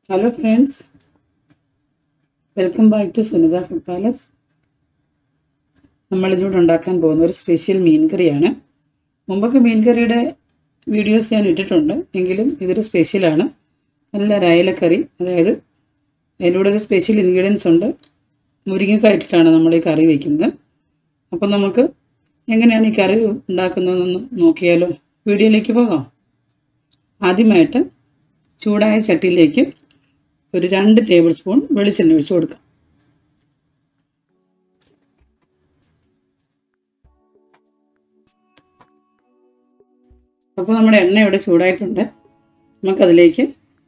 hello friends welcome back to Sunitha food palace നമ്മളിതിലൂടെ ഉണ്ടാക്കാൻ പോകുന്ന ഒരു സ്പെഷ്യൽ മീൻ കറിയാണ് മുമ്പൊക്കെ മീൻ കറിയുടെ വീഡിയോസ് ഞാൻ ഇട്ടിട്ടുണ്ട് എങ്കിലും ഇതൊരു സ്പെഷ്യലാണ് നല്ല രയലക്കറി അതായത് അതിലൂടെ ഒരു സ്പെഷ്യൽ ഇൻഗ്രീഡിയൻസ് ഉണ്ട് മുരിങ്ങക്കായ ഇട്ടിട്ടാണ് നമ്മൾ ഈ കറി വയ്ക്കുന്നത് അപ്പം നമുക്ക് എങ്ങനെയാണ് ഈ കറി ഉണ്ടാക്കുന്നതെന്ന് നോക്കിയാലോ വീഡിയോയിലേക്ക് പോകാം ആദ്യമായിട്ട് ചൂടായ ചട്ടിയിലേക്ക് ഒരു രണ്ട് ടേബിൾ സ്പൂൺ വെളിച്ചെണ്ണ ഒഴിച്ച് കൊടുക്കാം അപ്പോൾ നമ്മുടെ എണ്ണ ഇവിടെ ചൂടായിട്ടുണ്ട് നമുക്കതിലേക്ക്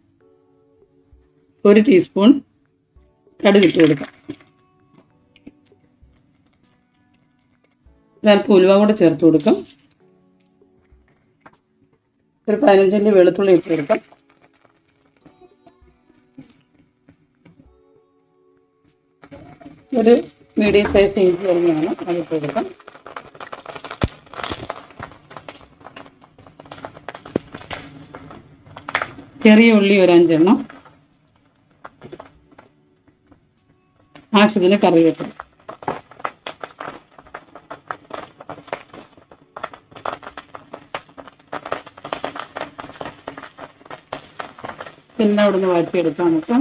ഒരു ടീസ്പൂൺ കടുക് ഇട്ട് കൊടുക്കാം ഒരല്പം ഉലുവ കൂടെ ചേർത്ത് കൊടുക്കാം ഒരു പതിനഞ്ചിൻ്റെ വെളുത്തുള്ളി ഇട്ട് കൊടുക്കാം ഒരു മീഡിയം സൈസ് ഇഞ്ചി അരിഞ്ഞാണ് അതിട്ട് കൊടുക്കാം ചെറിയ ഉള്ളി ഒരു അഞ്ചെണ്ണം ആവശ്യത്തിന് കറിവേപ്പില എല്ലാം ഇവിടെ നിന്ന് വാറ്റിയെടുക്കാം നമുക്ക്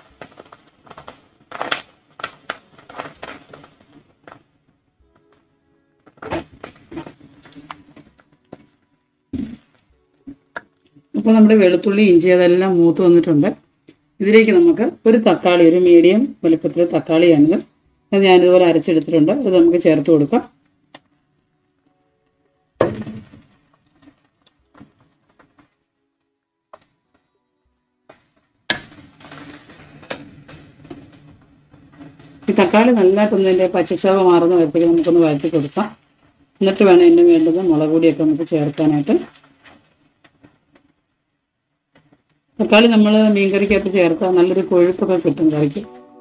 അപ്പോൾ നമ്മുടെ വെളുത്തുള്ളി ഇഞ്ചി അതെല്ലാം മൂത്ത് വന്നിട്ടുണ്ട് ഇതിലേക്ക് നമുക്ക് ഒരു തക്കാളി ഒരു മീഡിയം വലുപ്പത്തിലെ തക്കാളിയാണിത് അത് ഞാനിതുപോലെ അരച്ചെടുത്തിട്ടുണ്ട് അത് നമുക്ക് ചേർത്ത് കൊടുക്കാം ഈ തക്കാളി നല്ലതായിട്ടൊന്ന് ഇതിൻ്റെ പച്ചച്ചവ മാറുന്ന വരത്തേക്ക് നമുക്കൊന്ന് വഴറ്റി കൊടുക്കാം എന്നിട്ട് വേണം ഇതിന് വേണ്ടത് മുളക് പൊടിയൊക്കെ നമുക്ക് ചേർക്കാനായിട്ട് തക്കാളി നമ്മൾ മീൻകറിക്കകത്ത് ചേർത്താൽ നല്ലൊരു കൊഴുപ്പൊക്കെ കിട്ടും കറിക്ക്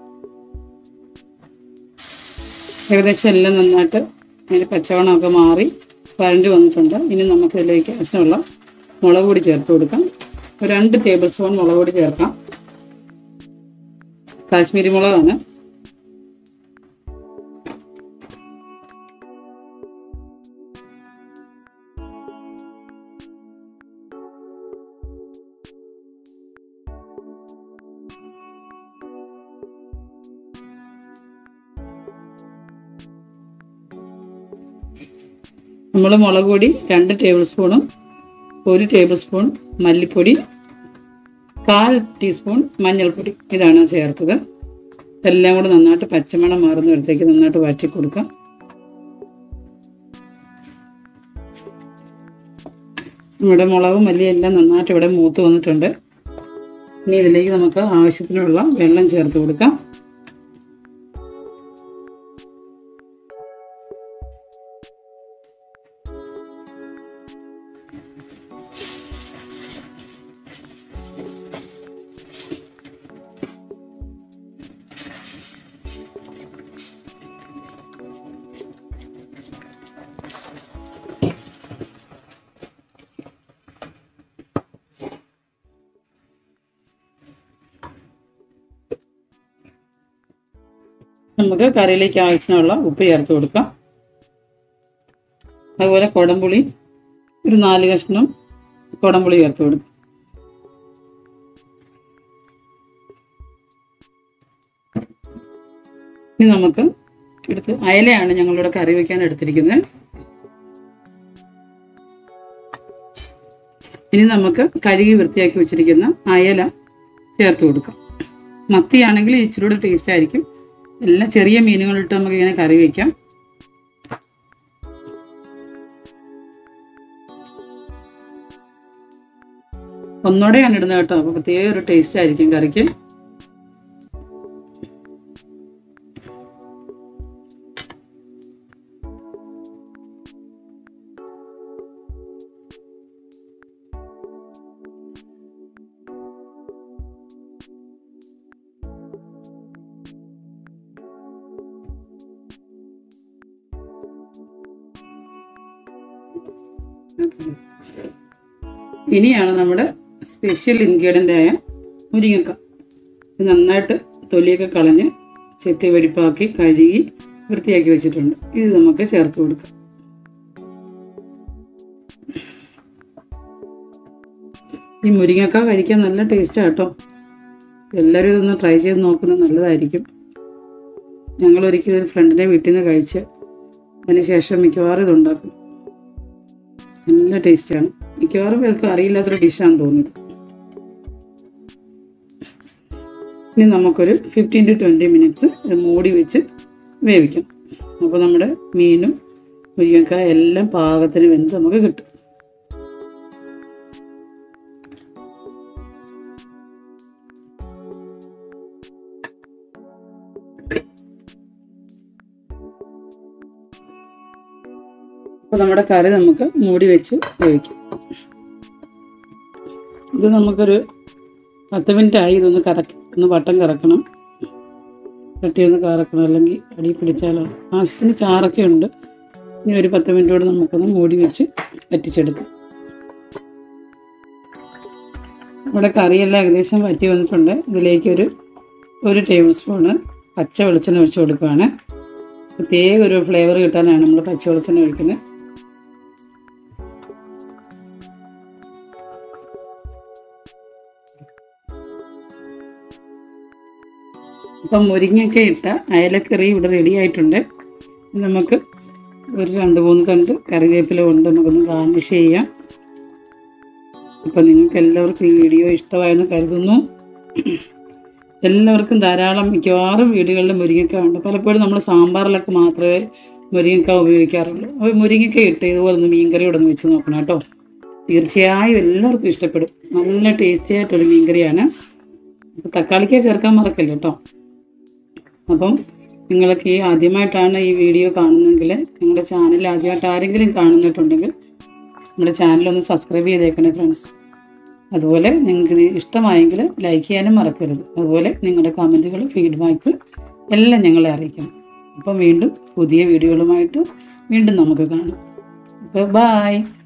ഏകദേശം എല്ലാം നന്നായിട്ട് അതിൻ്റെ പച്ചവണമൊക്കെ മാറി വരണ്ടി വന്നിട്ടുണ്ട് ഇനി നമുക്ക് ഇതിലേക്ക് ആവശ്യമുള്ള മുളക് പൊടി ചേർത്ത് കൊടുക്കാം ഒരു രണ്ട് ടേബിൾ സ്പൂൺ മുളക് പൊടി ചേർക്കാം കാശ്മീരി മുളകാണ് നമ്മൾ മുളക് പൊടി രണ്ട് ടേബിൾ സ്പൂണും ഒരു ടേബിൾ സ്പൂൺ മല്ലിപ്പൊടി കാൽ ടീസ്പൂൺ മഞ്ഞൾപ്പൊടി ഇതാണ് ചേർത്തത് ഇതെല്ലാം കൂടെ നന്നായിട്ട് പച്ചമണം മാറുന്നിടത്തേക്ക് നന്നായിട്ട് വഴറ്റി കൊടുക്കാം നമ്മുടെ മുളകും മല്ലിയും എല്ലാം നന്നായിട്ട് ഇവിടെ മൂത്ത് വന്നിട്ടുണ്ട് ഇനി ഇതിലേക്ക് നമുക്ക് ആവശ്യത്തിനുള്ള വെള്ളം ചേർത്ത് കൊടുക്കാം നമുക്ക് കറിയിലേക്ക് ആവശ്യമുള്ള ഉപ്പ് ചേർത്ത് കൊടുക്കാം അതുപോലെ കുടംപുളി ഒരു നാല് കഷ്ണം കുടംപുളി ചേർത്ത് കൊടുക്കാം ഇനി നമുക്ക് എടുത്ത് അയലയാണ് ഞങ്ങളിവിടെ കറി വയ്ക്കാൻ എടുത്തിരിക്കുന്നത് ഇനി നമുക്ക് കഴുകി വൃത്തിയാക്കി വെച്ചിരിക്കുന്ന അയല ചേർത്ത് കൊടുക്കാം മത്തിയാണെങ്കിൽ ഇച്ചിരി കൂടെ ടേസ്റ്റ് ആയിരിക്കും എല്ലാം ചെറിയ മീനുകളിട്ട് നമുക്ക് ഇങ്ങനെ കറി വയ്ക്കാം ഒന്നോടെയാണ് ഇടുന്നത് കേട്ടോ അപ്പോൾ പ്രത്യേക ഒരു ടേസ്റ്റ് ആയിരിക്കും കറിക്ക് ഇനിയാണ് നമ്മുടെ സ്പെഷ്യൽ ഇൻഗ്രീഡിയൻ്റ് ആയ മുരിങ്ങക്ക ഇത് നന്നായിട്ട് തൊലിയൊക്കെ കളഞ്ഞ് ചെത്തി വെടിപ്പാക്കി കഴുകി വൃത്തിയാക്കി വെച്ചിട്ടുണ്ട് ഇത് നമുക്ക് ചേർത്ത് കൊടുക്കാം ഈ മുരിങ്ങക്ക കഴിക്കാൻ നല്ല ടേസ്റ്റാണ് കേട്ടോ എല്ലാവരും ഇതൊന്ന് ട്രൈ ചെയ്ത് നോക്കുന്നത് നല്ലതായിരിക്കും ഞങ്ങൾ ഒരിക്കലും ഒരു ഫ്രണ്ടിൻ്റെ വീട്ടിൽ നിന്ന് കഴിച്ച് അതിന് ശേഷം മിക്കവാറും ഇതുണ്ടാക്കും നല്ല ടേസ്റ്റാണ് മിക്കവാറും പേർക്ക് അറിയില്ലാത്തൊരു ഡിഷാണെന്ന് തോന്നിയത് ഇനി നമുക്കൊരു ഫിഫ്റ്റീൻ ടു ട്വൻറ്റി മിനിറ്റ്സ് ഇത് മൂടി വെച്ച് വേവിക്കണം അപ്പോൾ നമ്മുടെ മീനും മുരിങ്ങക്കായ എല്ലാം പാകത്തിന് വെന്ത് നമുക്ക് കിട്ടും അപ്പോൾ നമ്മുടെ കറി നമുക്ക് മൂടി വെച്ച് വേവിക്കാം ഇത് നമുക്കൊരു പത്ത് മിനിറ്റ് ആയി ഇതൊന്ന് കറക്കി ഒന്ന് വട്ടം കറക്കണം ചട്ടി ഒന്ന് കറക്കണം അല്ലെങ്കിൽ അടി പിടിച്ചാലോ ആവശ്യത്തിന് ചാറൊക്കെ ഉണ്ട് ഇനി ഒരു പത്ത് മിനിറ്റ് കൂടെ നമുക്കൊന്ന് മൂടി വെച്ച് വറ്റിച്ചെടുക്കാം നമ്മുടെ കറിയെല്ലാം ഏകദേശം വറ്റി വന്നിട്ടുണ്ട് ഇതിലേക്ക് ഒരു ഒരു ടേബിൾ സ്പൂണ് പച്ച വെളിച്ചെണ്ണ ഒഴിച്ച് കൊടുക്കുകയാണ് പ്രത്യേക ഒരു ഫ്ലേവർ കിട്ടാനാണ് നമ്മൾ പച്ച വെളിച്ചെണ്ണ ഒഴിക്കുന്നത് അപ്പം മുരിങ്ങയൊക്കെ ഇട്ട അയലക്കറി ഇവിടെ റെഡി ആയിട്ടുണ്ട് ഇനി നമുക്ക് ഒരു രണ്ട് മൂന്ന് തണ്ട് കറിവേപ്പില കൊണ്ട് നമുക്കൊന്ന് ഗാർണിഷ് ചെയ്യാം അപ്പം നിങ്ങൾക്ക് എല്ലാവർക്കും ഈ വീഡിയോ ഇഷ്ടമായെന്ന് കരുതുന്നു എല്ലാവർക്കും ധാരാളം മിക്കവാറും വീടുകളിൽ മുരിങ്ങക്ക ഉണ്ട് പലപ്പോഴും നമ്മൾ സാമ്പാറിലൊക്കെ മാത്രമേ മുരിങ്ങക്ക ഉപയോഗിക്കാറുള്ളൂ അപ്പോൾ മുരിങ്ങക്ക ഇട്ട് ഇതുപോലെ ഒന്ന് മീൻകറി ഒന്ന് വെച്ച് നോക്കണം കേട്ടോ തീർച്ചയായും എല്ലാവർക്കും ഇഷ്ടപ്പെടും നല്ല ടേസ്റ്റി ആയിട്ടൊരു മീൻകറിയാണ് അപ്പോൾ തക്കാളിക്ക ചേർക്കാൻ മറക്കല്ല കേട്ടോ അപ്പം നിങ്ങൾക്ക് ഈ ആദ്യമായിട്ടാണ് ഈ വീഡിയോ കാണുന്നതെങ്കിൽ നിങ്ങളുടെ ചാനൽ ആദ്യമായിട്ട് ആരെങ്കിലും കാണുന്നിട്ടുണ്ടെങ്കിൽ നമ്മുടെ ചാനലൊന്ന് സബ്സ്ക്രൈബ് ചെയ്തേക്കണേ ഫ്രണ്ട്സ് അതുപോലെ നിങ്ങൾക്ക് ഇത് ഇഷ്ടമായെങ്കിൽ ലൈക്ക് ചെയ്യാനും മറക്കരുത് അതുപോലെ നിങ്ങളുടെ കമൻറ്റുകൾ ഫീഡ്ബാക്ക്സ് എല്ലാം ഞങ്ങളെ അറിയിക്കണം അപ്പം വീണ്ടും പുതിയ വീഡിയോകളുമായിട്ട് വീണ്ടും നമുക്ക് കാണാം അപ്പോൾ ബായ്